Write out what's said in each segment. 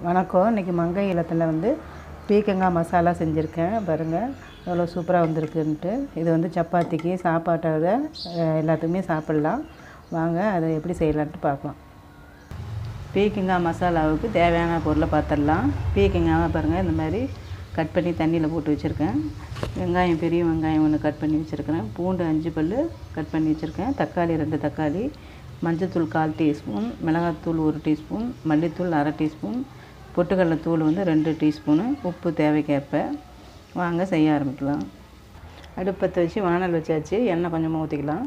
வணக்கம் இன்றைக்கி மங்கை இல்லத்தில் வந்து பீக்கங்காய் மசாலா செஞ்சுருக்கேன் பாருங்கள் எவ்வளோ சூப்பராக வந்திருக்குன்ட்டு இது வந்து சப்பாத்திக்கு சாப்பாட்டோட அஹ், எல்லாத்துக்குமே சாப்பிட்லாம் வாங்க அதை எப்படி செய்யலான்ட்டு பார்க்கலாம் பீக்கங்காய் மசாலாவுக்கு தேவையான பொருளை பார்த்துடலாம் பீக்கங்காவை பாருங்கள் இந்த மாதிரி கட் பண்ணி தண்ணியில் போட்டு வச்சுருக்கேன் வெங்காயம் பெரிய வெங்காயம் ஒன்று கட் பண்ணி வச்சுருக்கிறேன் பூண்டு அஞ்சு பல் கட் பண்ணி வச்சுருக்கேன் தக்காளி ரெண்டு தக்காளி மஞ்சத்தூள் கால் டீஸ்பூன் மிளகாத்தூள் ஒரு டீஸ்பூன் மல்லித்தூள் அரை டீஸ்பூன் பொட்டுக்கடலை தூள் வந்து ரெண்டு டீஸ்பூனு உப்பு தேவைக்கேற்ப வாங்க செய்ய ஆரம்பிக்கலாம் அடுப்பத்தை வச்சு வானல் வச்சாச்சு எண்ணெய் கொஞ்சமாக ஊற்றிக்கலாம்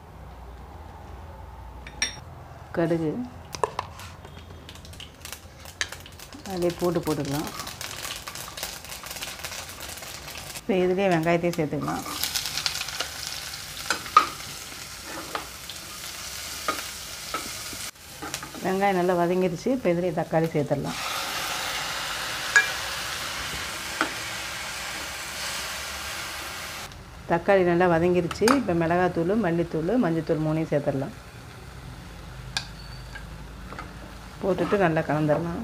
கடுகு அதிலே போட்டு போட்டுக்கலாம் இப்போ இதுலேயே வெங்காயத்தையும் சேர்த்துக்கலாம் வெங்காயம் நல்லா வதங்கிடுச்சு இப்போ இதுலேயே தக்காளி சேர்த்துடலாம் தக்காளி நல்லா வதங்கிருச்சு இப்போ மிளகாத்தூள் மல்லித்தூள் மஞ்சத்தூள் மூணையும் சேர்த்துடலாம் போட்டுட்டு நல்லா கலந்துடலாம்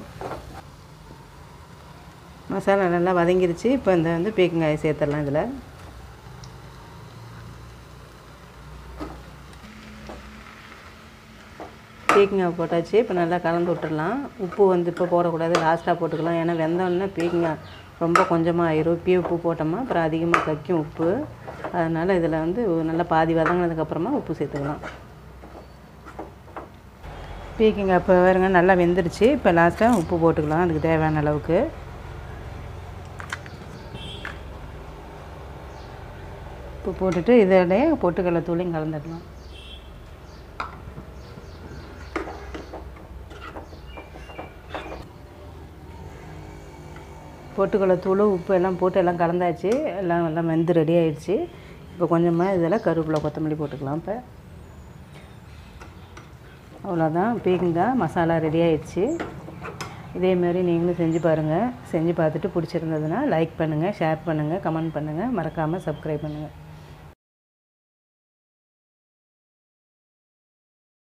மசாலா நல்லா வதங்கிருச்சு இப்போ இந்த வந்து பீக்கங்காயை சேர்த்துடலாம் இதில் பீக்கங்காய் போட்டாச்சு இப்போ நல்லா கலந்து விட்டுடலாம் உப்பு வந்து இப்போ போடக்கூடாது லாஸ்ட்டாக போட்டுக்கலாம் ஏன்னா வெந்தோடனே பீக்கங்காய் ரொம்ப கொஞ்சமாக ஆயிரும் இப்பயே உப்பு போட்டோமா அப்புறம் அதிகமாக கக்கும் உப்பு அதனால் இதில் வந்து நல்லா பாதி வதங்கினதுக்கப்புறமா உப்பு சேர்த்துக்கலாம் பீக்கங்காய் இப்போ பாருங்க நல்லா வெந்துருச்சு இப்போ லாஸ்ட்டாக உப்பு போட்டுக்கலாம் அதுக்கு தேவையான அளவுக்கு உப்பு போட்டுட்டு இதோடய பொட்டுக்கடலை தூளையும் கலந்துடலாம் பொட்டுக்கடலை தூள் உப்பு எல்லாம் போட்டு எல்லாம் கலந்தாச்சு எல்லாம் எல்லாம் வெந்து ரெடி ஆயிடுச்சு இப்போ கொஞ்சமாக இதில் கருவேப்பிலை கொத்தமல்லி போட்டுக்கலாம் இப்போ அவ்வளோதான் பீக்கங்காய் மசாலா ரெடி ஆயிடுச்சு இதேமாரி நீங்களும் செஞ்சு பாருங்கள் செஞ்சு பார்த்துட்டு பிடிச்சிருந்ததுன்னா லைக் பண்ணுங்கள் ஷேர் பண்ணுங்கள் கமெண்ட் பண்ணுங்கள் மறக்காமல் சப்ஸ்கிரைப் பண்ணுங்கள்